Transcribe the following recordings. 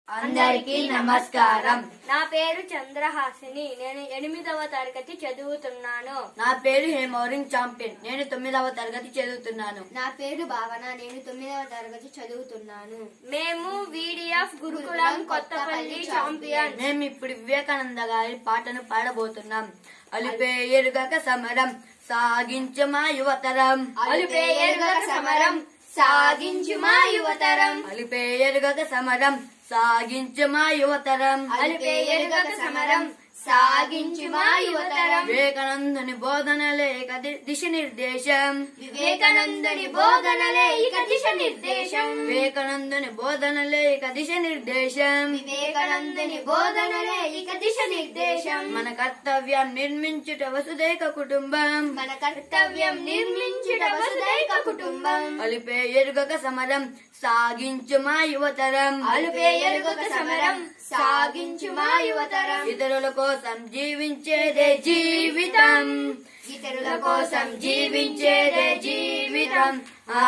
అందరికీ నమస్కారం నా పేరు చంద్రహాసిని నేను ఎనిమిదవ తరగతి చదువుతున్నాను నా పేరు హేమౌరింగ్ చాంపియన్ నేను తొమ్మిదవ తరగతి చదువుతున్నాను నా పేరు భావన నేను తొమ్మిదవ తరగతి చదువుతున్నాను మేము వీడిఎఫ్ గురుకులం కొత్తపల్లి చాంపియన్ మేము ఇప్పుడు వివేకానంద గారి పాటను పాడబోతున్నాం అలిపే ఎరుగక సమరం సాగించు మా యువతరం అలుపే ఎరుగక సమరం సాగించు మా యువతరం అలిపే ఎరుగక సమరం సాగించు మా యువతరం అలుపే ఎరుగక సమరం సాగించు మా యువతరం వివేకానందుని బోధనలే ఇక ది- దిశ నిర్దేశం వివేకానందుని బోధనలే ఇక దిశ నిర్దేశం వివేకానందుని బోధనలే ఇక దిశ నిర్దేశం వివేకానందుని బోధనలే ఇక దిశ నిర్దేశం మన కర్తవ్యం నిర్మించుట వసుదైక కుటుంబం మన కర్తవ్యం నిర్మించుట వసుదైక కుటుంబం అలిపే ఎరుగక సమరం సాగించు మా యువతరం అలుపే ఎరుగక సమరం సాగించు మా యువతరం ఇతరుల కోసం జీవించేదే జీవితం ఇతరుల కోసం జీవించేదే జీవితం ఆ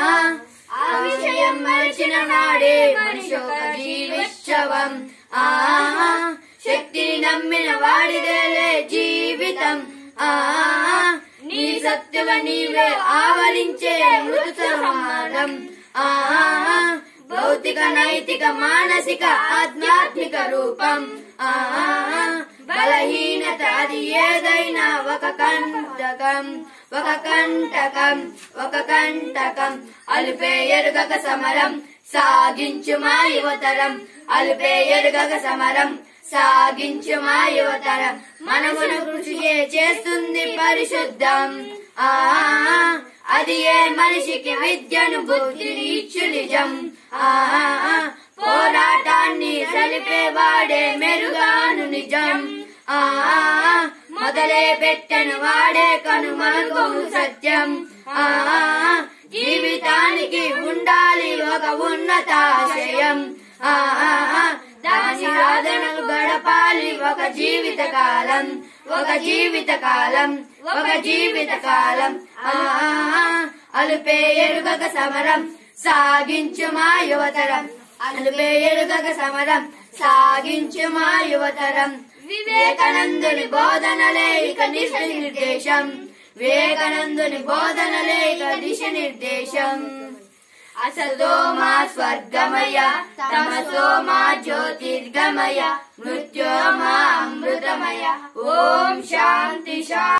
ఆ విషయం మరచిన నాడే మనిషి ఒక జీవిత్సవం ఆ శక్తిని నమ్మిన వాడిదేలే జీవితం ఆ నీ సత్తువ నీవే ఆవరించే మృత సమానం ఆ భౌతిక నైతిక మానసిక ఆధ్యాత్మిక రూపం ఆ బలహీనత అది ఏదైనా ఒక కంటకం ఒక కంటకం ఒక కంటకం అలిపే ఎరుగక సమరం సాగించు మా యువతరం అలిపే ఎరుగక సమరం సాగించు మా యువతరం మనమును కృషి చే- చేస్తుంది పరిశుద్ధం ఆ అది ఏ మనిషికి విద్యను బుద్ధి ఇచ్చు నిజం ఆ పోరాటాన్ని సలిపేవాడే మెరుగాను నిజం ఆ మొదలే పెట్టను వాడే కనుమరుగోను సత్యం ఆ జీవితానికి ఉండాలి ఒక ఉన్నతాశయం ఆ దాని సాధనకు గడపాలి ఒక జీవిత కాలం ఒక జీవిత కాలం ఒక జీవిత కాలం ఆ అలుపే ఎరుగక సమరం సాగించు మా యువతరం అలుపే ఎరుగక సమరం సాగించు మా యువతరం వివేకానందుని బోధనలే ఇక దిశ నిర్దేశం వివేకానందుని బోధనలే ఇక దిశ నిర్దేశం అసతో మా స్వర్గమయ తమసో మా జ్యోతిర్గమయ మృత్యో మా అమృతమయ ఓం శాంతి శాంతి